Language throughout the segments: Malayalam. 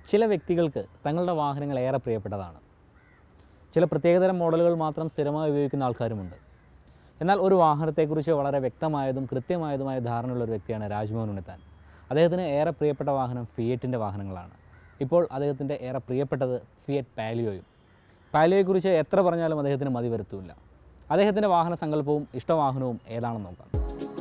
ചില വ്യക്തികൾക്ക് തങ്ങളുടെ വാഹനങ്ങൾ ഏറെ പ്രിയപ്പെട്ടതാണ് ചില പ്രത്യേകതരം മോഡലുകൾ മാത്രം സ്ഥിരമായി ഉപയോഗിക്കുന്ന ആൾക്കാരുമുണ്ട് എന്നാൽ ഒരു വാഹനത്തെക്കുറിച്ച് വളരെ വ്യക്തമായതും കൃത്യമായതുമായ ധാരണയുള്ള ഒരു വ്യക്തിയാണ് രാജ്മോഹൻ ഉണ്ണിത്താൻ അദ്ദേഹത്തിന് ഏറെ പ്രിയപ്പെട്ട വാഹനം ഫിയറ്റിൻ്റെ വാഹനങ്ങളാണ് ഇപ്പോൾ അദ്ദേഹത്തിൻ്റെ ഏറെ പ്രിയപ്പെട്ടത് ഫിയറ്റ് പാലിയോയും പാലിയോയെക്കുറിച്ച് എത്ര പറഞ്ഞാലും അദ്ദേഹത്തിന് മതി വരുത്തൂല്ല അദ്ദേഹത്തിൻ്റെ വാഹന സങ്കല്പവും ഇഷ്ടവാഹനവും ഏതാണെന്ന് നോക്കാം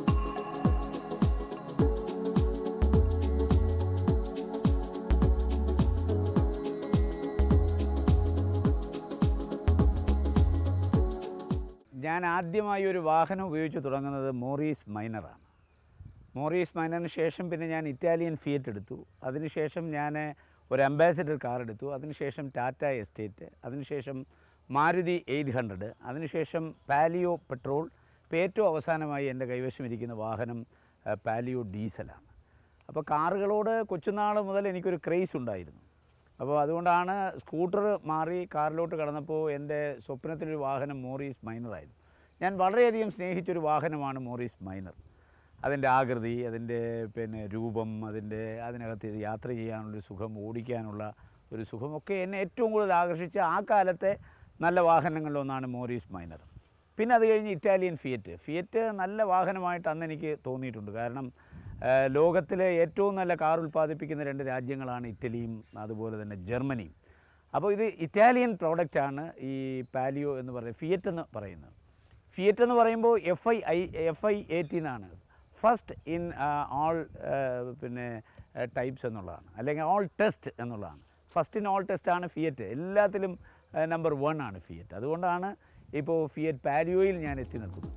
ഞാൻ ആദ്യമായി ഒരു വാഹനം ഉപയോഗിച്ച് തുടങ്ങുന്നത് മോറീസ് മൈനറാണ് മോറീസ് മൈനറിന് ശേഷം പിന്നെ ഞാൻ ഇറ്റാലിയൻ ഫിയറ്റ് എടുത്തു അതിനുശേഷം ഞാൻ ഒരു അംബാസിഡർ കാർ എടുത്തു അതിനുശേഷം ടാറ്റ എസ്റ്റേറ്റ് അതിനുശേഷം മാരുതി എയ്റ്റ് ഹൺഡ്രഡ് അതിനുശേഷം പാലിയോ പെട്രോൾ ഇപ്പോൾ ഏറ്റവും അവസാനമായി എൻ്റെ കൈവശം ഇരിക്കുന്ന വാഹനം ആ, പാലിയോ ഡീസലാണ് അപ്പോൾ കാറുകളോട് കൊച്ചുനാൾ മുതൽ എനിക്കൊരു ക്രേസ് ഉണ്ടായിരുന്നു അപ്പോൾ അതുകൊണ്ടാണ് സ്കൂട്ടർ മാറി കാറിലോട്ട് കടന്നപ്പോൾ എൻ്റെ സ്വപ്നത്തിലൊരു വാഹനം മോറീസ് മൈനറായിരുന്നു ഞാൻ വളരെയധികം സ്നേഹിച്ചൊരു വാഹനമാണ് മോറീസ് മൈനർ അതിൻ്റെ ആകൃതി അതിൻ്റെ പിന്നെ രൂപം അതിൻ്റെ അതിനകത്ത് യാത്ര ചെയ്യാനുള്ളൊരു സുഖം ഓടിക്കാനുള്ള ഒരു സുഖമൊക്കെ എന്നെ ഏറ്റവും കൂടുതൽ ആകർഷിച്ച ആ കാലത്തെ നല്ല വാഹനങ്ങളിലൊന്നാണ് മോറീസ് മൈനർ പിന്നെ അത് കഴിഞ്ഞ് ഇറ്റാലിയൻ ഫിയറ്റ് ഫിയറ്റ് നല്ല വാഹനമായിട്ട് അന്ന് എനിക്ക് തോന്നിയിട്ടുണ്ട് കാരണം ആ, ലോകത്തിലെ ഏറ്റവും നല്ല കാർ ഉൽപ്പാദിപ്പിക്കുന്ന രണ്ട് രാജ്യങ്ങളാണ് ഇറ്റലിയും അതുപോലെ തന്നെ ജർമ്മനിയും അപ്പോൾ ഇത് ഇറ്റാലിയൻ പ്രോഡക്റ്റാണ് ഈ പാലിയോ എന്ന് പറയുന്നത് ഫിയറ്റ് എന്ന് പറയുന്നത് ഫിയറ്റ് എന്ന് പറയുമ്പോൾ F I I F I eighteen ആണ് ഫസ്റ്റ് ഇൻ ഓൾ പിന്നെ ടൈപ്സ് എന്നുള്ളതാണ് അല്ലെങ്കിൽ ഓൾ ടെസ്റ്റ് എന്നുള്ളതാണ് ഫസ്റ്റ് ഇൻ ഓൾ ടെസ്റ്റ് ആണ് ഫിയറ്റ് എല്ലാത്തിലും നമ്പർ വൺ ആണ് ഫിയറ്റ് അതുകൊണ്ടാണ് ഇപ്പോൾ ഫിയറ്റ് പാലിയോയിൽ ഞാൻ എത്തി നിൽക്കുന്നത്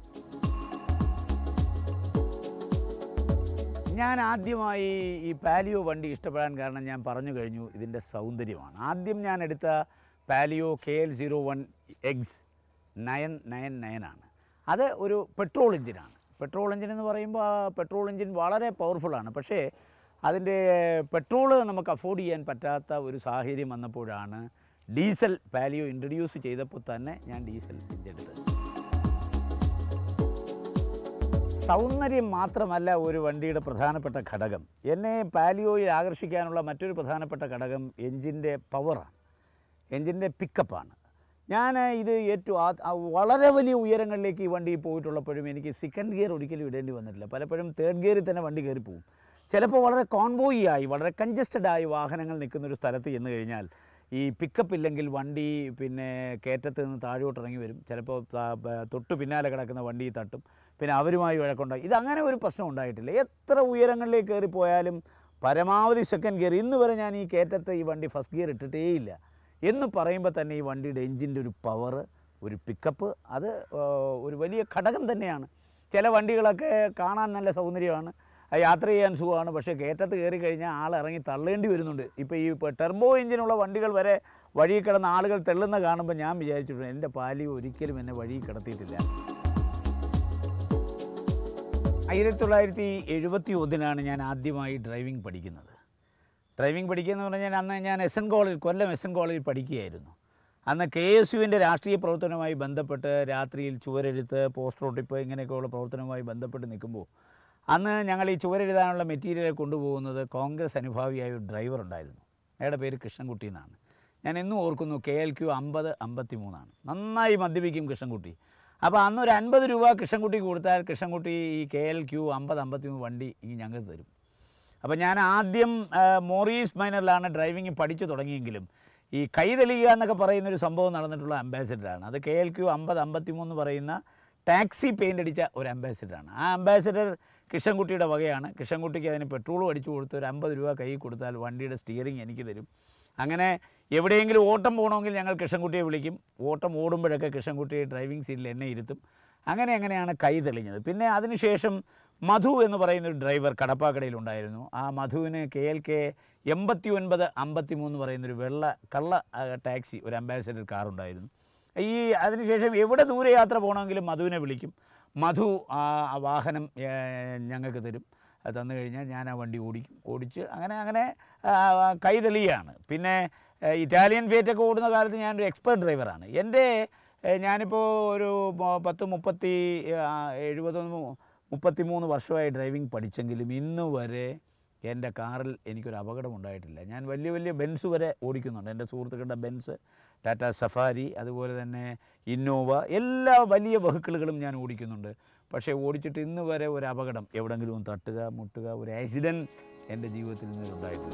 ഞാൻ ആദ്യമായി ഈ പാലിയോ വണ്ടി ഇഷ്ടപ്പെടാൻ കാരണം ഞാൻ പറഞ്ഞു കഴിഞ്ഞു ഇതിൻ്റെ സൗന്ദര്യമാണ് ആദ്യം ഞാൻ എടുത്ത Palio K L zero one X nine nine നയനാണ് അത് ഒരു പെട്രോൾ എഞ്ചിനാണ് പെട്രോൾ എഞ്ചിൻ എന്ന് പറയുമ്പോൾ ആ പെട്രോൾ എഞ്ചിൻ വളരെ പവർഫുള്ളാണ് പക്ഷേ അതിൻ്റെ പെട്രോൾ നമുക്ക് അഫോർഡ് ചെയ്യാൻ പറ്റാത്ത ഒരു സാഹചര്യം വന്നപ്പോഴാണ് ഡീസൽ പാലിയോ ഇൻട്രൊഡ്യൂസ് ചെയ്തപ്പോൾ തന്നെ ഞാൻ ഡീസൽ എഞ്ചിൻ എടുത്തത് സൗന്ദര്യം മാത്രമല്ല ഒരു വണ്ടിയുടെ പ്രധാനപ്പെട്ട ഘടകം എന്നെ പാലിയോയിൽ ആകർഷിക്കാനുള്ള മറ്റൊരു പ്രധാനപ്പെട്ട ഘടകം എൻജിൻ്റെ പവറാണ് എൻജിൻ്റെ പിക്കപ്പാണ് ഞാൻ ഇത് ഏറ്റവും ആ- ആ വളരെ വലിയ ഉയരങ്ങളിലേക്ക് ഈ വണ്ടി പോയിട്ടുള്ളപ്പോഴും എനിക്ക് സെക്കൻഡ് ഗിയർ ഒരിക്കലും ഇടേണ്ടി വന്നിട്ടില്ല പലപ്പോഴും തേർഡ് ഗിയറിൽ തന്നെ വണ്ടി കയറി പോകും ചിലപ്പോൾ വളരെ കോൺവോയി ആയി വളരെ കഞ്ചസ്റ്റഡ് ആയി വാഹനങ്ങൾ നിൽക്കുന്ന ഒരു സ്ഥലത്ത് ചെന്ന് കഴിഞ്ഞാൽ ഈ പിക്കപ്പ് ഇല്ലെങ്കിൽ വണ്ടി പിന്നെ കയറ്റത്ത് നിന്ന് താഴോട്ട് ഇറങ്ങി വരും ചിലപ്പോൾ ത- ബ- തൊട്ട് പിന്നാലെ കിടക്കുന്ന വണ്ടി തട്ടും പിന്നെ അവരുമായി വഴക്കുണ്ടായി ഇതങ്ങനെ ഒരു പ്രശ്നം ഉണ്ടായിട്ടില്ല എത്ര ഉയരങ്ങളിലേക്ക് കയറിപ്പോയാലും പരമാവധി സെക്കൻഡ് ഗിയർ ഇന്ന് വരെ ഞാൻ ഈ കയറ്റത്ത് ഈ വണ്ടി ഫസ്റ്റ് ഗിയർ ഇട്ടിട്ടേയില്ല എന്ന് പറയുമ്പോൾ തന്നെ ഈ വണ്ടിയുടെ എൻജിൻ്റെ ഒരു പവർ ഒരു പിക്കപ്പ് അത് ആ, ഒരു വലിയ ഘടകം തന്നെയാണ് ചില വണ്ടികളൊക്കെ കാണാൻ നല്ല സൗന്ദര്യമാണ് ആ യാത്ര ചെയ്യാൻ സുഖമാണ് പക്ഷേ കയറ്റത്ത് കയറി കഴിഞ്ഞാൽ ആൾ ഇറങ്ങി തള്ളേണ്ടി വരുന്നുണ്ട് ഇപ്പോൾ ഈ ഇപ്പോൾ ടെർബോ എഞ്ചിനുള്ള വണ്ടികൾ വരെ വഴിയിൽ കിടന്ന ആളുകൾ തെള്ളുന്ന കാണുമ്പോൾ ഞാൻ വിചാരിച്ചിട്ടുണ്ട് എൻ്റെ പാലി ഒരിക്കലും എന്നെ വഴിയിൽ കിടത്തിയിട്ടില്ല ആയിരത്തി തൊള്ളായിരത്തി എഴുപത്തി ഒന്നിലാണ് ഞാൻ ആദ്യമായി ഡ്രൈവിംഗ് പഠിക്കുന്നത് ഡ്രൈവിംഗ് പഠിക്കുക എന്ന് പറഞ്ഞാൽ അന്ന് ഞാൻ S N college Kollam S N കോളേജിൽ പഠിക്കുകയായിരുന്നു അന്ന് കെ എസ് യുവിൻ്റെ രാഷ്ട്രീയ പ്രവർത്തനവുമായി ബന്ധപ്പെട്ട് രാത്രിയിൽ ചുവരെഴുത്ത് പോസ്റ്റർ ഒട്ടിപ്പ് ഇങ്ങനെയൊക്കെയുള്ള പ്രവർത്തനവുമായി ബന്ധപ്പെട്ട് നിൽക്കുമ്പോൾ അന്ന് ഞങ്ങൾ ഈ ചുവരെഴുതാനുള്ള മെറ്റീരിയൽ കൊണ്ടുപോകുന്നത് കോൺഗ്രസ് അനുഭാവിയായ ഒരു ഡ്രൈവർ ഉണ്ടായിരുന്നു അയാളുടെ പേര് കൃഷ്ണൻകുട്ടി എന്നാണ് ഞാൻ എന്നും ഓർക്കുന്നു കെ എൽ ക്യു അമ്പത് അമ്പത്തി മൂന്നാണ് നന്നായി മദ്യപിക്കും കൃഷ്ണൻകുട്ടി അപ്പോൾ അന്ന് ഒരു അൻപത് രൂപ കൃഷ്ണൻകുട്ടിക്ക് കൊടുത്താൽ കൃഷ്ണൻകുട്ടി ഈ കെ എൽ ക്യു അമ്പത് അമ്പത്തി മൂന്ന് വണ്ടി ഈ ഞങ്ങൾക്ക് തരും അപ്പോൾ ഞാൻ ആദ്യം ആ, മോറീസ് മൈനറിലാണ് ഡ്രൈവിംഗ് പഠിച്ചു തുടങ്ങിയെങ്കിലും ഈ കൈ തെളിയുക എന്നൊക്കെ പറയുന്ന ഒരു സംഭവം നടന്നിട്ടുള്ള അംബാസിഡറാണ് അത് കെ എൽ ക്യു അമ്പത് അമ്പത്തി മൂന്ന് പറയുന്ന ടാക്സി പെയിൻ്റ് അടിച്ച ഒരു അംബാസിഡറാണ് ആ അംബാസിഡർ കൃഷ്ണൻകുട്ടിയുടെ വകയാണ് കൃഷ്ണൻകുട്ടിക്ക് അതിന് പെട്രോൾ അടിച്ചു കൊടുത്ത് ഒരു അമ്പത് രൂപ കൈ കൊടുത്താൽ വണ്ടിയുടെ സ്റ്റിയറിംഗ് എനിക്ക് തരും അങ്ങനെ എവിടെയെങ്കിലും ഓട്ടം പോകണമെങ്കിൽ ഞങ്ങൾ കൃഷ്ണൻകുട്ടിയെ വിളിക്കും ഓട്ടം ഓടുമ്പോഴൊക്കെ കൃഷ്ണൻകുട്ടിയെ ഡ്രൈവിംഗ് സീറ്റിൽ എന്നെ ഇരുത്തും അങ്ങനെ അങ്ങനെയാണ് കൈ തെളിഞ്ഞത് പിന്നെ അതിനുശേഷം മധു എന്ന് പറയുന്ന ഒരു ഡ്രൈവർ കടപ്പാക്കടയിലുണ്ടായിരുന്നു ആ മധുവിന് കെ എൽ കെ എൺപത്തി ഒൻപത് അമ്പത്തി മൂന്ന് പറയുന്നൊരു വെള്ള കള്ള ആ, ടാക്സി ഒരു അംബാസിഡർ കാർ ഉണ്ടായിരുന്നു ഈ അതിനുശേഷം എവിടെ ദൂരെ യാത്ര പോകണമെങ്കിലും മധുവിനെ വിളിക്കും മധു ആ ആ വാഹനം ഏ, ഞങ്ങൾക്ക് തരും അത് തന്നു കഴിഞ്ഞാൽ ഞാൻ ആ വണ്ടി ഓടിക്കും ഓടിച്ച് അങ്ങനെ അങ്ങനെ ആ, കൈ തെളിയാണ് പിന്നെ ഏ, ഇറ്റാലിയൻ ഫിയറ്റൊക്കെ ഓടുന്ന കാലത്ത് ഞാനൊരു എക്സ്പേർട്ട് ഡ്രൈവറാണ് എൻ്റെ ഏ, ഞാനിപ്പോൾ ഒരു മ- പത്ത് മുപ്പത്തി ആ, എഴുപത്തൊന്ന് മുപ്പത്തി മൂന്ന് വർഷമായി ഡ്രൈവിംഗ് പഠിച്ചെങ്കിലും ഇന്ന് വരെ എൻ്റെ കാറിൽ എനിക്കൊരു അപകടം ഉണ്ടായിട്ടില്ല ഞാൻ വലിയ വലിയ ബെൻസ് വരെ ഓടിക്കുന്നുണ്ട് എൻ്റെ സുഹൃത്തുക്കളുടെ ബെൻസ് ടാറ്റ സഫാരി അതുപോലെ തന്നെ ഇന്നോവ എല്ലാ വലിയ വെഹിക്കിളുകളും ഞാൻ ഓടിക്കുന്നുണ്ട് പക്ഷേ ഓടിച്ചിട്ട് ഇന്ന് വരെ ഒരു അപകടം എവിടെങ്കിലും തട്ടുക മുട്ടുക ഒരു ആക്സിഡൻറ്റ് എൻ്റെ ജീവിതത്തിൽ നിന്ന് ഉണ്ടായിട്ടില്ല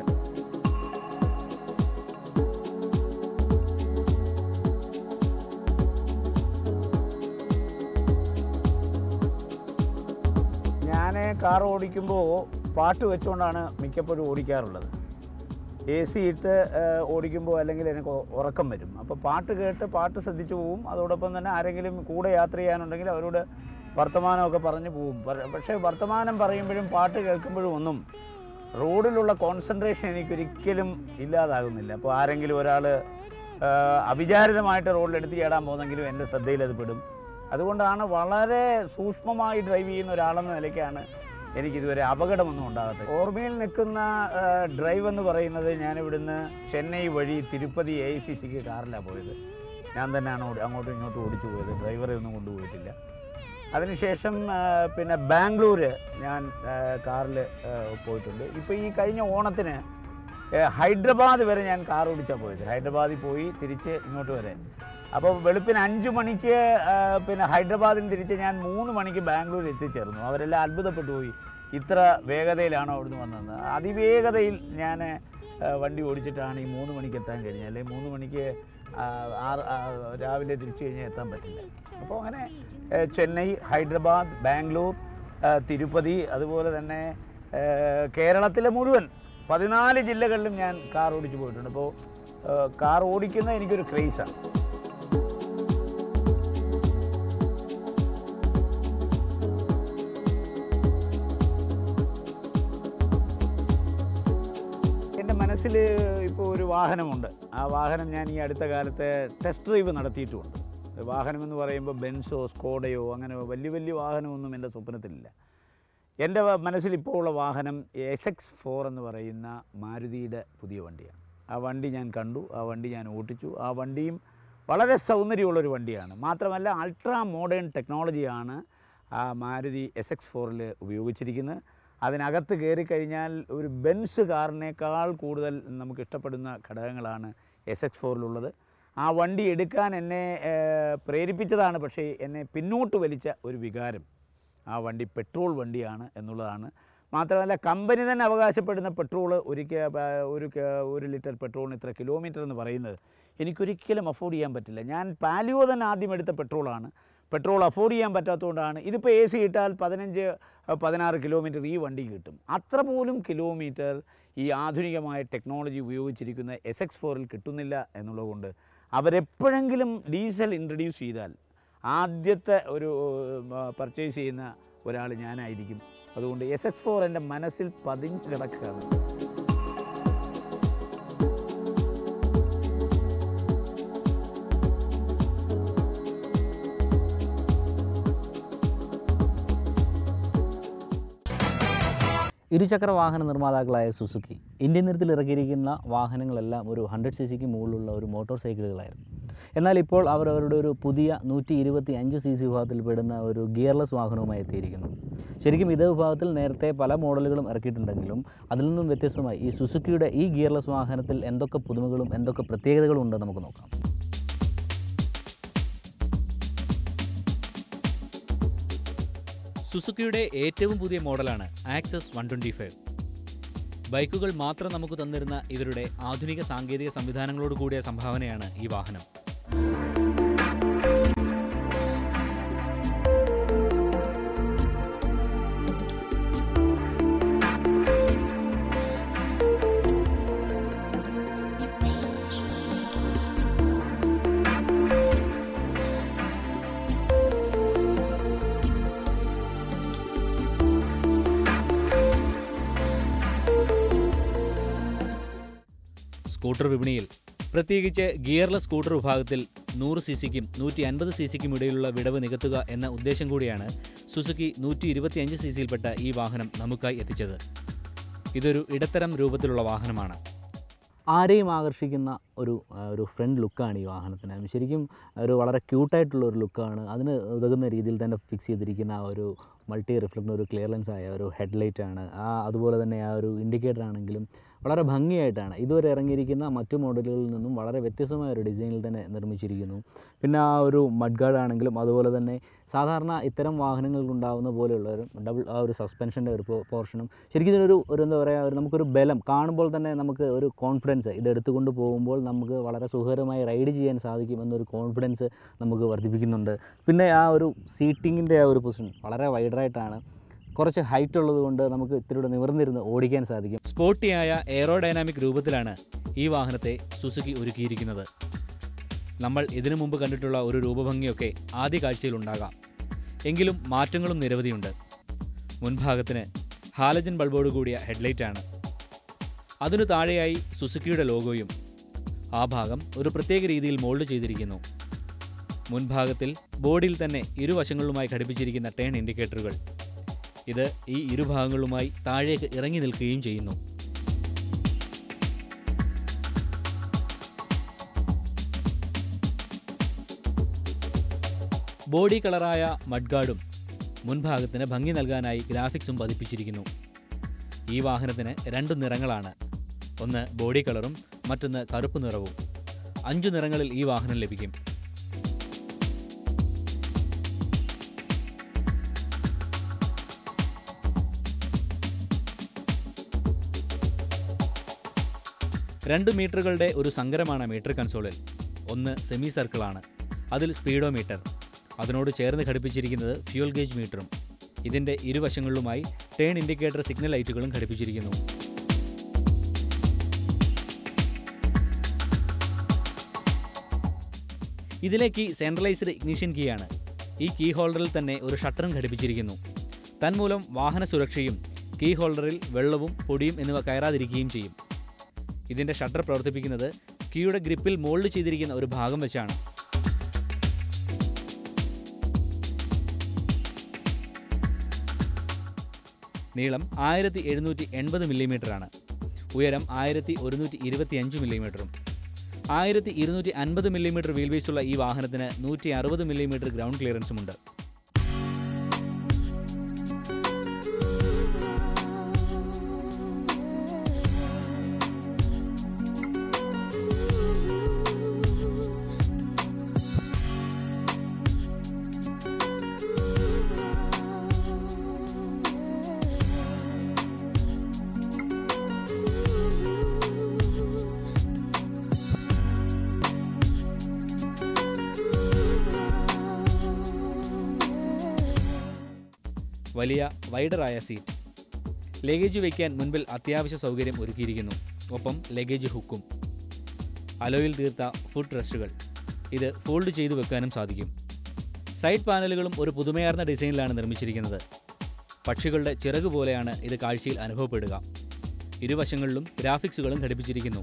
ഞാൻ കാർ ഓടിക്കുമ്പോൾ പാട്ട് വെച്ചുകൊണ്ടാണ് മിക്കപ്പോഴും ഓടിക്കാറുള്ളത് എ സി ഇട്ട് ഏഹ്, ഓടിക്കുമ്പോൾ അല്ലെങ്കിൽ എനിക്ക് ഉ- ഉറക്കം വരും അപ്പോൾ പാട്ട് കേട്ട് പാട്ട് ശ്രദ്ധിച്ചു പോവും അതോടൊപ്പം തന്നെ ആരെങ്കിലും കൂടെ യാത്ര ചെയ്യാനുണ്ടെങ്കിൽ അവരോട് വർത്തമാനമൊക്കെ പറഞ്ഞു പോവും പ- പക്ഷേ വർത്തമാനം പറയുമ്പോഴും പാട്ട് കേൾക്കുമ്പോഴും ഒന്നും റോഡിലുള്ള കോൺസെൻട്രേഷൻ എനിക്കൊരിക്കലും ഇല്ലാതാകുന്നില്ല അപ്പോൾ ആരെങ്കിലും ഒരാൾ അവിചാരിതമായിട്ട് റോഡിലെടുത്ത് ചേടാൻ പോകുന്നെങ്കിലും എൻ്റെ ശ്രദ്ധയിൽ അത് പെടും അതുകൊണ്ടാണ് വളരെ സൂക്ഷ്മമായി ഡ്രൈവ് ചെയ്യുന്ന ഒരാളെന്ന നിലയ്ക്കാണ് എനിക്കിതുവരെ അപകടമൊന്നും ഉണ്ടാകാത്തത് ഓർമ്മയിൽ നിൽക്കുന്ന ആ, ഡ്രൈവ് എന്ന് പറയുന്നത് ഞാനിവിടുന്ന് ചെന്നൈ വഴി തിരുപ്പതി എ ഐ സി സിക്ക് കാറിലാണ് പോയത് ഞാൻ തന്നെയാണ് ഓടി- അങ്ങോട്ടും ഇങ്ങോട്ടും ഓടിച്ചു പോയത് ഡ്രൈവറെ ഒന്നും കൊണ്ടുപോയിട്ടില്ല അതിനുശേഷം ആ, പിന്നെ ബാംഗ്ലൂർ ഞാൻ കാറിൽ പോയിട്ടുണ്ട് ഇപ്പോൾ ഈ കഴിഞ്ഞ ഓണത്തിന് ഏ, ഹൈദരാബാദ് വരെ ഞാൻ കാർ ഓടിച്ചാണ് പോയത് ഹൈദരാബാദിൽ പോയി തിരിച്ച് ഇങ്ങോട്ട് വരെ അപ്പോൾ വെളുപ്പിന് അഞ്ച് മണിക്ക് ആ, പിന്നെ ഹൈദരാബാദിൽ നിന്ന് തിരിച്ച് ഞാൻ മൂന്ന് മണിക്ക് ബാംഗ്ലൂർ എത്തിച്ചേർന്നു അവരെല്ലാം അത്ഭുതപ്പെട്ടു പോയി ഇത്ര വേഗതയിലാണോ അവിടുന്ന് വന്നതെന്ന് അതിവേഗതയിൽ ഞാൻ ആ, വണ്ടി ഓടിച്ചിട്ടാണ് ഈ മൂന്ന് മണിക്ക് എത്താൻ കഴിഞ്ഞത് അല്ലെങ്കിൽ മൂന്ന് മണിക്ക് ആ, ആറ് ആ, രാവിലെ തിരിച്ചു കഴിഞ്ഞാൽ എത്താൻ പറ്റില്ല അപ്പോൾ അങ്ങനെ ഏ, ചെന്നൈ ഹൈദരാബാദ് ബാംഗ്ലൂർ ആ, തിരുപ്പതി അതുപോലെ തന്നെ ഏ, കേരളത്തിലെ മുഴുവൻ പതിനാല് ജില്ലകളിലും ഞാൻ കാർ ഓടിച്ചു പോയിട്ടുണ്ട് അപ്പോൾ കാർ ഓടിക്കുന്നത് എനിക്കൊരു ക്രേസാണ് എൻ്റെ മനസ്സിൽ ഇപ്പോൾ ഒരു വാഹനമുണ്ട് ആ വാഹനം ഞാൻ ഈ അടുത്ത കാലത്ത് ടെസ്റ്റ് ഡ്രൈവ് നടത്തിയിട്ടുമുണ്ട് വാഹനം എന്ന് പറയുമ്പോൾ ബെൻസോ സ്കോഡയോ അങ്ങനെ വലിയ വലിയ വാഹനമൊന്നും എൻ്റെ സ്വപ്നത്തിലില്ല എൻ്റെ വ- മനസ്സിൽ ഇപ്പോൾ ഉള്ള വാഹനം എസ് എക്സ് ഫോർ എന്ന് പറയുന്ന മാരുതിയുടെ പുതിയ വണ്ടിയാണ് ആ വണ്ടി ഞാൻ കണ്ടു ആ വണ്ടി ഞാൻ ഓട്ടിച്ചു ആ വണ്ടിയും വളരെ സൗന്ദര്യമുള്ളൊരു വണ്ടിയാണ് മാത്രമല്ല അൾട്രാ മോഡേൺ ടെക്നോളജിയാണ് ആ മാരുതി എസ് എക്സ് ഫോറിൽ ഉപയോഗിച്ചിരിക്കുന്നത് അതിനകത്ത് കയറി കഴിഞ്ഞാൽ ഒരു ബെൻസ് കാറിനേക്കാൾ കൂടുതൽ നമുക്ക് ഇഷ്ടപ്പെടുന്ന ഘടകങ്ങളാണ് എസ് എക്സ് ഫോറിലുള്ളത് ആ വണ്ടി എടുക്കാൻ എന്നെ ഏഹ്, പ്രേരിപ്പിച്ചതാണ് പക്ഷേ എന്നെ പിന്നോട്ട് വലിച്ച ഒരു വികാരം ആ വണ്ടി പെട്രോൾ വണ്ടിയാണ് എന്നുള്ളതാണ് മാത്രമല്ല കമ്പനി തന്നെ അവകാശപ്പെടുന്ന പെട്രോൾ ഒരു കെ- പ- ഒരു കെ- ഒരു ലിറ്റർ പെട്രോളിന് ഇത്ര കിലോമീറ്റർ എന്ന് പറയുന്നത് എനിക്കൊരിക്കലും അഫോർഡ് ചെയ്യാൻ പറ്റില്ല ഞാൻ പാലിയോ തന്നെ ആദ്യം എടുത്ത പെട്രോളാണ് പെട്രോൾ അഫോർഡ് ചെയ്യാൻ പറ്റാത്തതുകൊണ്ടാണ് ഇതിപ്പോൾ എ സി ഇട്ടാൽ പതിനഞ്ച് അഹ് പതിനാറ് കിലോമീറ്റർ ഈ വണ്ടി കിട്ടും അത്ര പോലും കിലോമീറ്റർ ഈ ആധുനികമായ ടെക്നോളജി ഉപയോഗിച്ചിരിക്കുന്ന എസ് എക്സ് ഫോറിൽ കിട്ടുന്നില്ല എന്നുള്ളതുകൊണ്ട് അവരെപ്പോഴെങ്കിലും ഡീസൽ ഇൻട്രൊഡ്യൂസ് ചെയ്താൽ ആദ്യത്തെ ഒരു പർച്ചേസ് ചെയ്യുന്ന ഒരാൾ ഞാനായിരിക്കും അതുകൊണ്ട് എസ് എക്സ് ഫോർ എൻ്റെ മനസ്സിൽ പതിഞ്ഞ് കിടക്കുകയാണ് ഇരുചക്ര വാഹന നിർമ്മാതാക്കളായ സുസുക്കി ഇന്ത്യൻ നിരത്തിൽ ഇറക്കിയിരിക്കുന്ന വാഹനങ്ങളെല്ലാം ഒരു ഹൺഡ്രഡ് സി സിക്ക് മുകളിലുള്ള ഒരു മോട്ടോർ സൈക്കിളുകളായിരുന്നു എന്നാൽ ഇപ്പോൾ അവർ അവരുടെ ഒരു പുതിയ നൂറ്റി ഇരുപത്തി അഞ്ച് സി സി വിഭാഗത്തിൽ പെടുന്ന ഒരു ഗിയർലെസ് വാഹനവുമായി എത്തിയിരിക്കുന്നു ശരിക്കും ഇതേ വിഭാഗത്തിൽ നേരത്തെ പല മോഡലുകളും ഇറക്കിയിട്ടുണ്ടെങ്കിലും അതിൽ നിന്നും വ്യത്യസ്തമായി ഈ സുസുക്കിയുടെ ഈ ഗിയർലെസ് വാഹനത്തിൽ എന്തൊക്കെ പുതുമകളും എന്തൊക്കെ പ്രത്യേകതകളും ഉണ്ടെന്ന് നമുക്ക് നോക്കാം സുസുക്കിയുടെ ഏറ്റവും പുതിയ മോഡലാണ് ആക്സസ് വൺ ട്വൻറ്റി ഫൈവ് ബൈക്കുകൾ മാത്രം നമുക്ക് തന്നിരുന്ന ഇവരുടെ ആധുനിക സാങ്കേതിക സംവിധാനങ്ങളോട് കൂടിയ സംഭാവനയാണ് ഈ വാഹനം സ്കൂട്ടർ വിപണിയിൽ പ്രത്യേകിച്ച് ഗിയർലെസ് സ്കൂട്ടർ വിഭാഗത്തിൽ നൂറ് സി സിക്കും നൂറ്റി അൻപത് സി സിക്കും ഇടയിലുള്ള വിടവ് നികത്തുക എന്ന ഉദ്ദേശം കൂടിയാണ് സുസുക്കി നൂറ്റി ഇരുപത്തിയഞ്ച് സി സിയിൽപ്പെട്ട ഈ വാഹനം നമുക്കായി എത്തിച്ചത് ഇതൊരു ഇടത്തരം രൂപത്തിലുള്ള വാഹനമാണ് ആരെയും ആകർഷിക്കുന്ന ഒരു ആ, ഒരു ഫ്രണ്ട് ലുക്കാണ് ഈ വാഹനത്തിന് ശരിക്കും ഒരു വളരെ ക്യൂട്ടായിട്ടുള്ള ഒരു ലുക്കാണ് അതിന് ഉതകുന്ന രീതിയിൽ തന്നെ ഫിക്സ് ചെയ്തിരിക്കുന്ന ആ ഒരു മൾട്ടി റിഫ്ലക്റ്റിന് ഒരു ക്ലിയറൻസ് ആയ ഒരു ഹെഡ്ലൈറ്റ് ആണ് ആ അതുപോലെ തന്നെ ആ ഒരു ഇൻഡിക്കേറ്റർ ആണെങ്കിലും വളരെ ഭംഗിയായിട്ടാണ് ഇതുവരെ ഇറങ്ങിയിരിക്കുന്ന മറ്റു മോഡലുകളിൽ നിന്നും വളരെ വ്യത്യസ്തമായ ഒരു ഡിസൈനിൽ തന്നെ നിർമ്മിച്ചിരിക്കുന്നു പിന്നെ ആ ഒരു മഡ് ഗാർഡ് ആണെങ്കിലും അതുപോലെ തന്നെ സാധാരണ ഇത്തരം വാഹനങ്ങൾക്കുണ്ടാവുന്ന പോലെയുള്ള ഒരു ഡബിൾ ആ ഒരു സസ്പെൻഷൻ്റെ ഒരു പോർഷനും ശരിക്കും ഇതിനൊരു ഒരു എന്താ പറയുക ഒരു നമുക്കൊരു ബലം കാണുമ്പോൾ തന്നെ നമുക്ക് ഒരു കോൺഫിഡൻസ് ഇത് എടുത്തുകൊണ്ട് പോകുമ്പോൾ നമുക്ക് വളരെ സുഖകരമായി റൈഡ് ചെയ്യാൻ സാധിക്കും എന്നൊരു കോൺഫിഡൻസ് നമുക്ക് വർദ്ധിപ്പിക്കുന്നുണ്ട് പിന്നെ ആ ഒരു സീറ്റിങ്ങിൻ്റെ ആ ഒരു പൊസിഷൻ വളരെ വൈഡറായിട്ടാണ് കുറച്ച് ഹൈറ്റ് ഉള്ളത് കൊണ്ട് നമുക്ക് ഇത്തിരി നിവർന്നിരുന്ന് ഓടിക്കാൻ സാധിക്കും സ്പോർട്ടിയായ എയറോഡൈനാമിക് രൂപത്തിലാണ് ഈ വാഹനത്തെ സുസുക്കി ഒരുക്കിയിരിക്കുന്നത് നമ്മൾ ഇതിനു മുമ്പ് കണ്ടിട്ടുള്ള ഒരു രൂപഭംഗിയൊക്കെ ആദ്യ കാഴ്ചയിൽ ഉണ്ടാകാം എങ്കിലും മാറ്റങ്ങളും നിരവധിയുണ്ട് മുൻഭാഗത്തിന് ഹാലജൻ ബൾബോട് കൂടിയ ഹെഡ്ലൈറ്റാണ് അതിനു താഴെയായി സുസുക്കിയുടെ ലോഗോയും ആ ഭാഗം ഒരു പ്രത്യേക രീതിയിൽ മോൾഡ് ചെയ്തിരിക്കുന്നു മുൻഭാഗത്തിൽ ബോർഡിൽ തന്നെ ഇരുവശങ്ങളിലുമായി ഘടിപ്പിച്ചിരിക്കുന്ന ടേൺ ഇൻഡിക്കേറ്ററുകൾ ഇത് ഈ ഇരുഭാഗങ്ങളുമായി താഴേക്ക് ഇറങ്ങി നിൽക്കുകയും ചെയ്യുന്നു ബോഡി കളറായ മഡ്ഗാർഡും മുൻഭാഗത്തിന് ഭംഗി നൽകാനായി ഗ്രാഫിക്സും പതിപ്പിച്ചിരിക്കുന്നു ഈ വാഹനത്തിന് രണ്ട് നിറങ്ങളാണ് ഒന്ന് ബോഡി കളറും മറ്റൊന്ന് കറുപ്പ് നിറവും അഞ്ചു നിറങ്ങളിൽ ഈ വാഹനം ലഭിക്കും രണ്ട് മീറ്ററുകളുടെ ഒരു സങ്കരമാണ് മീറ്റർ കൺസോളിൽ ഒന്ന് സെമി സർക്കിളാണ് അതിൽ സ്പീഡോമീറ്റർ അതിനോട് ചേർന്ന് ഘടിപ്പിച്ചിരിക്കുന്നത് ഫ്യൂൽ ഗേജ് മീറ്ററും ഇതിൻ്റെ ഇരുവശങ്ങളിലുമായി ടേൺ ഇൻഡിക്കേറ്റർ സിഗ്നൽ ലൈറ്റുകളും ഘടിപ്പിച്ചിരിക്കുന്നു ഇതിലെ കീ സെൻട്രലൈസ്ഡ് ഇഗ്നിഷൻ കീയാണ് ഈ കീ ഹോൾഡറിൽ തന്നെ ഒരു ഷട്ടറും ഘടിപ്പിച്ചിരിക്കുന്നു തന്മൂലം വാഹന സുരക്ഷയും കീ ഹോൾഡറിൽ വെള്ളവും പൊടിയും എന്നിവ കയറാതിരിക്കുകയും ചെയ്യും ഇതിൻ്റെ ഷട്ടർ പ്രവർത്തിപ്പിക്കുന്നത് കീയുടെ ഗ്രിപ്പിൽ മോൾഡ് ചെയ്തിരിക്കുന്ന ഒരു ഭാഗം വെച്ചാണ് നീളം ആയിരത്തി എഴുന്നൂറ്റി എൺപത് മില്ലിമീറ്ററാണ് ഉയരം ആയിരത്തി ഒരുന്നൂറ്റി ഇരുപത്തി അഞ്ച് മില്ലിമീറ്ററും ആയിരത്തി ഇരുന്നൂറ്റി അൻപത് മില്ലിമീറ്റർ വീൽ ബേസുള്ള ഈ വാഹനത്തിന് നൂറ്റി അറുപത് മില്ലിമീറ്റർ ഗ്രൗണ്ട് ക്ലിയറൻസുമുണ്ട് വലിയ വൈഡറായ സീറ്റ് ലഗേജ് വയ്ക്കാൻ മുൻപിൽ അത്യാവശ്യ സൗകര്യം ഒരുക്കിയിരിക്കുന്നു ഒപ്പം ലഗേജ് ഹുക്കും അലോയിൽ തീർത്ത ഫുഡ് റെസ്റ്റുകൾ ഇത് ഫോൾഡ് ചെയ്തു വെക്കാനും സാധിക്കും സൈഡ് പാനലുകളും ഒരു പുതുമയാർന്ന ഡിസൈനിലാണ് നിർമ്മിച്ചിരിക്കുന്നത് പക്ഷികളുടെ ചിറക് പോലെയാണ് ഇത് കാഴ്ചയിൽ അനുഭവപ്പെടുക ഇരുവശങ്ങളിലും ഗ്രാഫിക്സുകളും ഘടിപ്പിച്ചിരിക്കുന്നു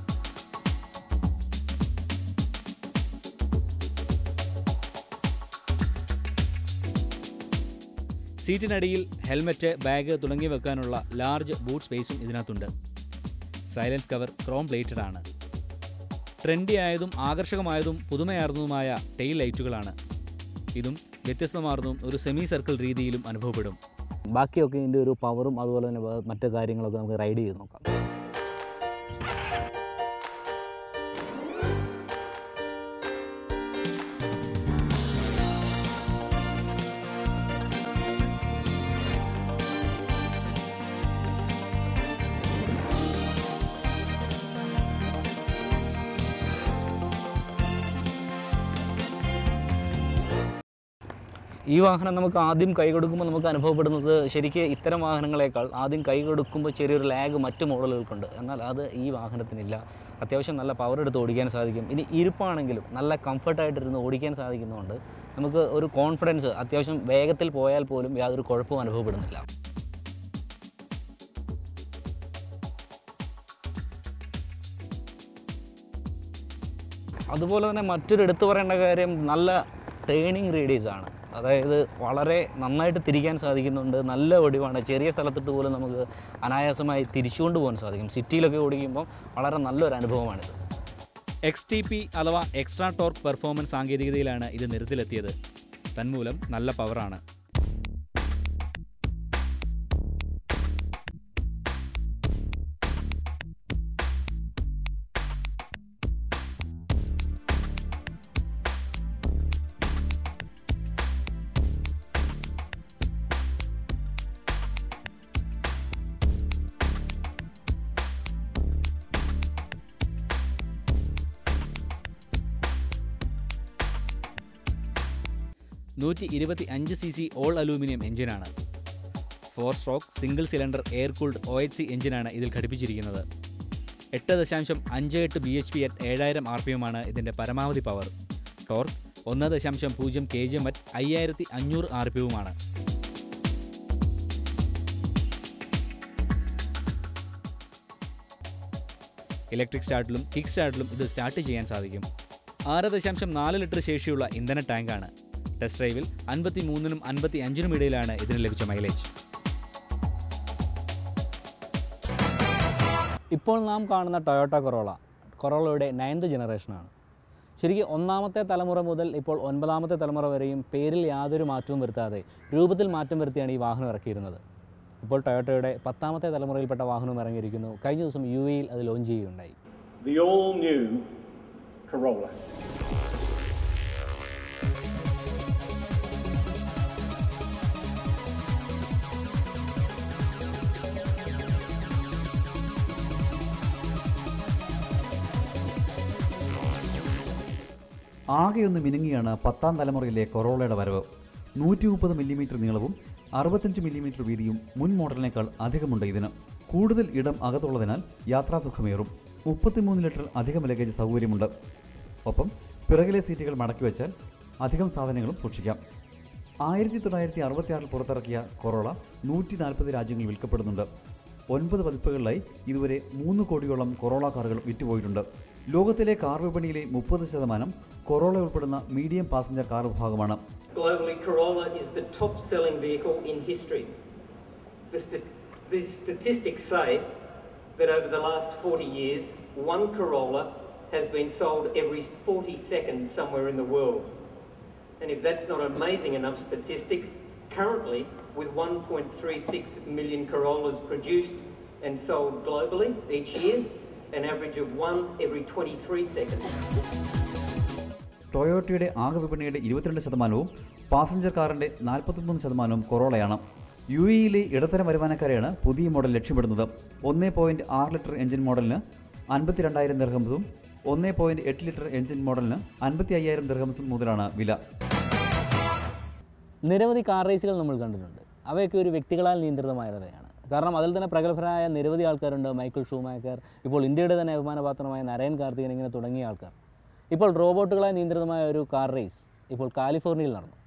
സീറ്റിനടിയിൽ ഹെൽമറ്റ് ബാഗ് തുടങ്ങി വെക്കാനുള്ള ലാർജ് ബൂട്ട് സ്പേസും ഇതിനകത്തുണ്ട് സൈലൻസ് കവർ ക്രോം പ്ലേറ്റഡ് ആണ് ട്രെൻഡി ആയതും ആകർഷകമായതും പുതുമയാർന്നതുമായ ടെയിൽ ലൈറ്റുകളാണ് ഇതും വ്യത്യസ്തമാർന്നതും ഒരു സെമി സർക്കിൾ രീതിയിലും അനുഭവപ്പെടും ബാക്കിയൊക്കെ ഇതിൻ്റെ ഒരു പവറും അതുപോലെ തന്നെ വേ- മറ്റു കാര്യങ്ങളൊക്കെ നമുക്ക് റൈഡ് ചെയ്ത് നോക്കാം ഈ വാഹനം നമുക്ക് ആദ്യം കൈ കൊടുക്കുമ്പോൾ നമുക്ക് അനുഭവപ്പെടുന്നത് ശരിക്ക് ഇത്തരം വാഹനങ്ങളെക്കാൾ ആദ്യം കൈ കൊടുക്കുമ്പോൾ ചെറിയൊരു ലാഗ് മറ്റു മോഡലുകൾക്കുണ്ട് എന്നാൽ അത് ഈ വാഹനത്തിനില്ല അത്യാവശ്യം നല്ല പവർ എടുത്ത് ഓടിക്കാൻ സാധിക്കും ഇനി ഇരിപ്പാണെങ്കിലും നല്ല കംഫർട്ടായിട്ടിരുന്ന് ഓടിക്കാൻ സാധിക്കുന്നതുകൊണ്ട് നമുക്ക് ഒരു കോൺഫിഡൻസ് അത്യാവശ്യം വേഗത്തിൽ പോയാൽ പോലും യാതൊരു കുഴപ്പവും അനുഭവപ്പെടുന്നില്ല അതുപോലെ തന്നെ മറ്റൊരു എടുത്തു പറയേണ്ട കാര്യം നല്ല ടേണിങ് റേഡിയസ് ആണ് അതായത് വളരെ നന്നായിട്ട് തിരിക്കാൻ സാധിക്കുന്നുണ്ട് നല്ല ഒടിവാണ് ചെറിയ സ്ഥലത്തിട്ട് പോലും നമുക്ക് അനായാസമായി തിരിച്ചുകൊണ്ട് പോകാൻ സാധിക്കും സിറ്റിയിലൊക്കെ ഓടിക്കുമ്പോൾ വളരെ നല്ലൊരു അനുഭവമാണിത് എക്സ് ടി പി അഥവാ എക്സ്ട്രാ ടോർക്ക് പെർഫോമൻസ് സാങ്കേതികതയിലാണ് ഇത് നിരത്തിലെത്തിയത് തന്മൂലം നല്ല പവറാണ് നൂറ്റി ഇരുപത്തി അഞ്ച് സി സി ഓൾ അലൂമിനിയം എഞ്ചിനാണ് four stroke single cylinder air cooled O H C എഞ്ചിനാണ് ഇതിൽ ഘടിപ്പിച്ചിരിക്കുന്നത് എട്ട് ദശാംശം അഞ്ച് എട്ട് ബി എച്ച് പി അറ്റ് ഏഴായിരം ആർ പി എമ്മാണ് ഇതിൻ്റെ പരമാവധി പവർ ടോർക്ക് ഒന്ന് ദശാംശം പൂജ്യം കെ ജി എം അറ്റ് അയ്യായിരത്തി അഞ്ഞൂറ് ആർ പി എമ്മാണ് ഇലക്ട്രിക് സ്റ്റാർട്ടിലും കിക്ക് സ്റ്റാർട്ടിലും ഇത് സ്റ്റാർട്ട് ചെയ്യാൻ സാധിക്കും ആറ് ദശാംശം നാല് ലിറ്റർ ശേഷിയുള്ള ഇന്ധന ടാങ്കാണ് ടെസ്റ്റ് ഡ്രൈവിൽ അൻപത്തി മൂന്നിനും അൻപത്തി അഞ്ചിനും ഇടയിലാണ് ഇതിന് ലഭിച്ച മൈലേജ് ഇപ്പോൾ നാം കാണുന്ന ടൊയോട്ട കൊറോള കൊറോളയുടെ നയൻത് ജനറേഷനാണ് ശരിക്കും ഒന്നാമത്തെ തലമുറ മുതൽ ഇപ്പോൾ ഒൻപതാമത്തെ തലമുറ വരെയും പേരിൽ യാതൊരു മാറ്റവും വരുത്താതെ രൂപത്തിൽ മാറ്റം വരുത്തിയാണ് ഈ വാഹനം ഇറക്കിയിരുന്നത് ഇപ്പോൾ ടൊയോട്ടയുടെ പത്താമത്തെ തലമുറയിൽപ്പെട്ട വാഹനം ഇറങ്ങിയിരിക്കുന്നു കഴിഞ്ഞ ദിവസം യു എയിൽ അത് ലോഞ്ച് ചെയ്യുകയുണ്ടായി the all new Corolla. ആകെയൊന്ന് മിനുങ്ങിയാണ് പത്താം തലമുറയിലെ കൊറോളയുടെ വരവ് നൂറ്റി മുപ്പത് മില്ലിമീറ്റർ നീളവും അറുപത്തഞ്ച് മില്ലിമീറ്റർ വീതിയും മുൻ മോഡലിനേക്കാൾ അധികമുണ്ട് ഇതിന് കൂടുതൽ ഇടം അകത്തുള്ളതിനാൽ യാത്രാസുഖമേറും മുപ്പത്തിമൂന്ന് ലിറ്റർ അധികം ലഗേജ് സൗകര്യമുണ്ട് ഒപ്പം പിറകിലെ സീറ്റുകൾ മടക്കി വെച്ചാൽ അധികം സാധനങ്ങളും സൂക്ഷിക്കാം ആയിരത്തി തൊള്ളായിരത്തി അറുപത്തി ആറിൽ പുറത്തിറക്കിയ കൊറോള നൂറ്റി നാൽപ്പത് രാജ്യങ്ങളിൽ വിൽക്കപ്പെടുന്നുണ്ട് ഒൻപത് പതിപ്പുകളിലായി ഇതുവരെ മൂന്ന് കോടിയോളം കൊറോള കാറുകൾ വിറ്റുപോയിട്ടുണ്ട് ലോകത്തിലെ കാർ വിപണിയിലെ മുപ്പത് ശതമാനം കൊറോള ഉൾപ്പെടുന്ന മീഡിയം പാസഞ്ചർ കാർ വിഭാഗമാണ് Globally, Corolla is the top selling vehicle in history. The, st- the statistics say that over the last 40 years, one Corolla has been sold every 40 seconds somewhere in the world. And if that's not amazing enough statistics, currently, with 1.36 million Corollas produced and sold globally each year, an average of one every 23 seconds. ടൊയോട്ടയുടെ ആകെ വിപണിയുടെ ഇരുപത്തിരണ്ട് ശതമാനവും പാസഞ്ചർ കാറിന്റെ നാൽപ്പത്തിമൂന്ന് ശതമാനവും കൊറോളയാണ് യു എയിലെ ഇടത്തരം വരുമാനക്കാരെയാണ് പുതിയ മോഡൽ ലക്ഷ്യമിടുന്നത് ഒന്നേ പോയിന്റ് ആറ് ലിറ്റർ എഞ്ചിൻ മോഡലിന് അൻപത്തിരണ്ടായിരം ദർഹംസും ഒന്നേ പോയിന്റ് എട്ട് ലിറ്റർ എഞ്ചിൻ മോഡലിന് അൻപത്തി അയ്യായിരം ദർഹംസും മുതലാണ് വില നിരവധി കാർ റേസുകൾ നമ്മൾ കണ്ടിട്ടുണ്ട് അവയൊക്കെ ഒരു വ്യക്തികളാൽ നിയന്ത്രിതമായവയാണ് കാരണം അതിൽ തന്നെ പ്രഗത്ഭരായ നിരവധി ആൾക്കാരുണ്ട് മൈക്കിൾ ഷൂമാക്കർ ഇപ്പോൾ ഇന്ത്യയുടെ തന്നെ അഭിമാനപാത്രമായ നരയൻ കാർത്തികൻ ഇങ്ങനെ തുടങ്ങിയ ആൾക്കാർ ഇപ്പോൾ റോബോട്ടുകളാൽ നിയന്ത്രിതമായ ഒരു കാർ റേസ് ഇപ്പോൾ കാലിഫോർണിയയിൽ നടന്നു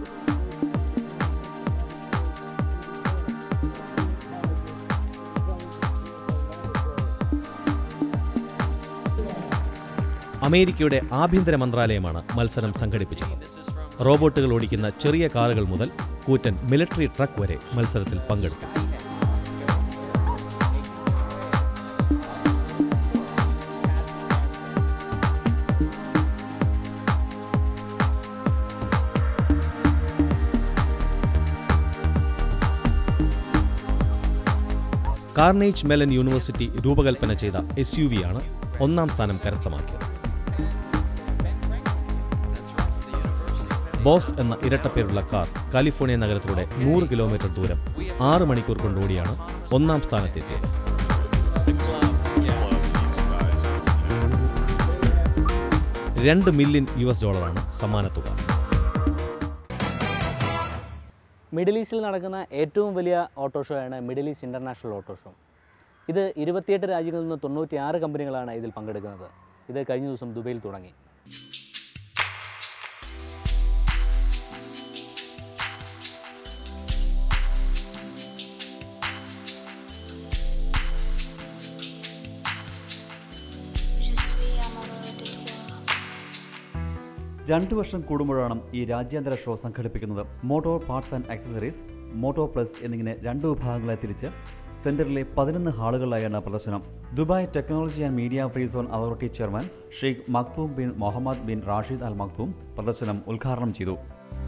അമേരിക്കയുടെ ആഭ്യന്തര മന്ത്രാലയമാണ് മത്സരം സംഘടിപ്പിച്ചത് റോബോട്ടുകൾ ഓടിക്കുന്ന ചെറിയ കാറുകൾ മുതൽ കൂറ്റൻ മിലിറ്ററി ട്രക്ക് വരെ മത്സരത്തിൽ പങ്കെടുത്തു കാർണേജ് മെലൻ യൂണിവേഴ്സിറ്റി രൂപകൽപ്പന ചെയ്ത എസ് യു വിയാണ് ഒന്നാം സ്ഥാനം കരസ്ഥമാക്കിയത് ബോസ് എന്ന ഇരട്ടപ്പേരുള്ള കാർ കാലിഫോർണിയ നഗരത്തിലൂടെ നൂറ് കിലോമീറ്റർ ദൂരം ആറ് മണിക്കൂർ കൊണ്ടോടിയാണ് ഒന്നാം സ്ഥാനത്തെത്തിയത് രണ്ട് മില്യൺ യു എസ് ഡോളറാണ് സമ്മാനത്തുക മിഡിൽ ഈസ്റ്റിൽ നടക്കുന്ന ഏറ്റവും വലിയ ഓട്ടോ ഷോ ആണ് middle east international auto show ഇത് ഇരുപത്തിയെട്ട് രാജ്യങ്ങളിൽ നിന്ന് തൊണ്ണൂറ്റിയാറ് കമ്പനികളാണ് ഇതിൽ പങ്കെടുക്കുന്നത് ഇത് കഴിഞ്ഞ ദിവസം ദുബൈയിൽ തുടങ്ങി Je suis amoureux de toi. രണ്ടു വർഷം കൂടുമ്പോഴാണ് ഈ രാജ്യാന്തര ഷോ സംഘടിപ്പിക്കുന്നത് motor parts and accessories moto plus എന്നിങ്ങനെ രണ്ട് വിഭാഗങ്ങളെ തിരിച്ച് സെന്ററിലെ പതിനൊന്ന് ഹാളുകളിലായാണ് പ്രദർശനം Dubai technology and media free zone authority chairman Sheikh Maktoum bin Mohammed bin Rashid Al Maktoum പ്രദർശനം ഉദ്ഘാടനം ചെയ്തു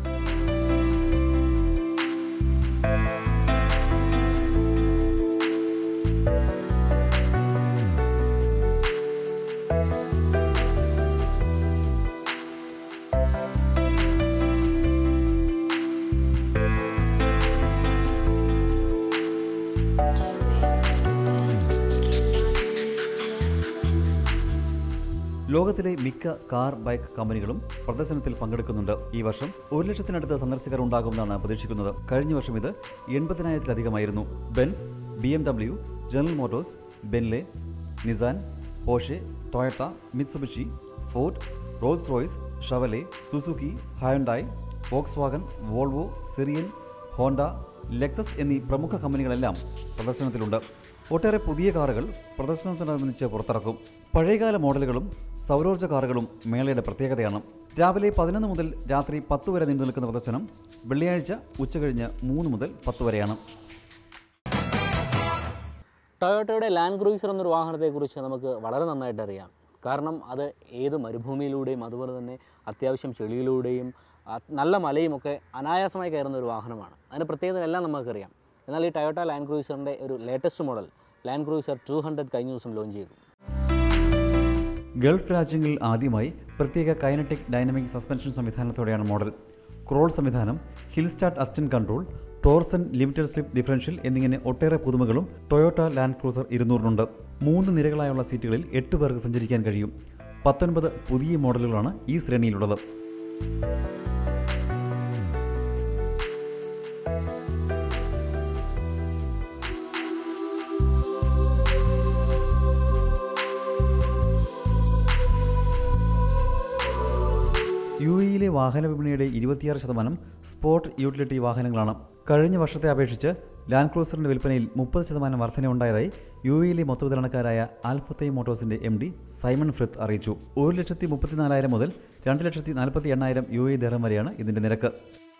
ലോകത്തിലെ മിക്ക കാർ ബൈക്ക് കമ്പനികളും പ്രദർശനത്തിൽ പങ്കെടുക്കുന്നുണ്ട് ഈ വർഷം ഒരു ലക്ഷത്തിനടുത്ത് സന്ദർശകർ ഉണ്ടാകുമെന്നാണ് പ്രതീക്ഷിക്കുന്നത് കഴിഞ്ഞ വർഷം ഇത് എൺപതിനായിരത്തിലധികമായിരുന്നു Benz B M W General Motors Bentley Nissan Porsche Toyota Mitsubishi Ford Rolls Royce Chevrolet Suzuki Hyundai Volkswagen Volvo Citroen Honda Lexus എന്നീ പ്രമുഖ കമ്പനികളെല്ലാം പ്രദർശനത്തിലുണ്ട് ഒട്ടേറെ പുതിയ കാറുകൾ പ്രദർശനത്തിനനുസരിച്ച് പുറത്തിറക്കും പഴയകാല മോഡലുകളും സൗരോർജ്ജ കാറുകളും മേളയുടെ പ്രത്യേകതയാണ് രാവിലെ പതിനൊന്ന് മുതൽ രാത്രി പത്ത് വരെ നീണ്ടു നിൽക്കുന്ന പ്രദർശനം വെള്ളിയാഴ്ച ഉച്ചകഴിഞ്ഞ് മൂന്ന് മുതൽ പത്ത് വരെയാണ് ടൊയോട്ടയുടെ ലാൻഡ് ക്രൂയിസർ എന്നൊരു വാഹനത്തെക്കുറിച്ച് നമുക്ക് വളരെ നന്നായിട്ട് അറിയാം കാരണം അത് ഏത് മരുഭൂമിയിലൂടെയും അതുപോലെ തന്നെ അത്യാവശ്യം ചെളിയിലൂടെയും ആ, നല്ല മലയും ഒക്കെ അനായാസമായി കയറുന്ന ഒരു വാഹനമാണ് അതിൻ്റെ പ്രത്യേകതകളെല്ലാം നമുക്കറിയാം എന്നാൽ ഈ ടൊയോട്ട ലാൻഡ് ക്രൂയിസറിൻ്റെ ഒരു latest model land cruiser two hundred കഴിഞ്ഞ ദിവസം ലോഞ്ച് ചെയ്തു ഗൾഫ് രാജ്യങ്ങളിൽ ആദ്യമായി പ്രത്യേക കൈനറ്റിക് ഡൈനമിക് സസ്പെൻഷൻ സംവിധാനത്തോടെയാണ് മോഡൽ ക്രോൾ സംവിധാനം hill start assist control Torsen limited slip differential എന്നിങ്ങനെ ഒട്ടേറെ പുതുമകളും ടൊയോട്ട ലാൻഡ് ക്രൂസർ ഇരുന്നൂറിനുണ്ട് മൂന്ന് നിരകളായുള്ള സീറ്റുകളിൽ എട്ട് പേർക്ക് സഞ്ചരിക്കാൻ കഴിയും പത്തൊൻപത് പുതിയ മോഡലുകളാണ് ഈ ശ്രേണിയിലുള്ളത് യു എയിലെ വാഹന വിപണിയുടെ ഇരുപത്തിയാറ് ശതമാനം സ്പോർട്ട് യൂട്ടിലിറ്റി വാഹനങ്ങളാണ് കഴിഞ്ഞ വർഷത്തെ അപേക്ഷിച്ച് ലാൻഡ് ക്രൂസറിന്റെ വിൽപ്പനയിൽ മുപ്പത് ശതമാനം വർധനയുണ്ടായതായി യു എയിലെ മൊത്തവിതരണക്കാരായ ആൽഫത്തൈ മോട്ടോഴ്സിന്റെ എം ഡി സൈമൺ ഫ്രിത്ത് അറിയിച്ചു ഒരു ലക്ഷത്തി മുപ്പത്തിനാലായിരം മുതൽ രണ്ട് ലക്ഷത്തി നാൽപ്പത്തി എണ്ണായിരം യു എ ദരം വരെയാണ് ഇതിന്റെ നിരക്ക്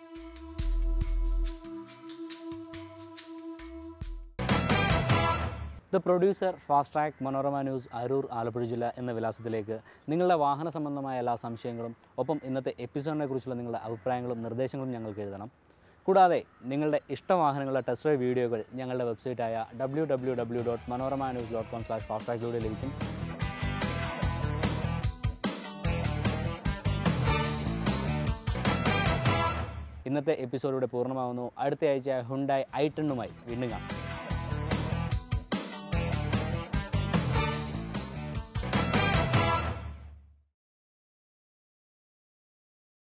the producer fast track Manorama news Aroor Alappuzha ജില്ല എന്ന വിലാസത്തിലേക്ക് നിങ്ങളുടെ വാഹന സംബന്ധമായ എല്ലാ സംശയങ്ങളും ഒപ്പം ഇന്നത്തെ എപ്പിസോഡിനെ കുറിച്ചുള്ള നിങ്ങളുടെ അഭിപ്രായങ്ങളും നിർദ്ദേശങ്ങളും ഞങ്ങൾക്ക് എഴുതണം കൂടാതെ നിങ്ങളുടെ ഇഷ്ട വാഹനങ്ങളുടെ ടെസ്റ്റ് ഡ്രൈവ് വീഡിയോകൾ ഞങ്ങളുടെ വെബ്സൈറ്റായ W W W dot Manorama news dot com slash fast ട്രാക്കിലൂടെ ലഭിക്കും ഇന്നത്തെ എപ്പിസോഡിലൂടെ പൂർണ്ണമാകുന്നു അടുത്ത ആഴ്ച ഹുണ്ടായി ഐ ടെണ്ണുമായി വീണ്ടും കാണാം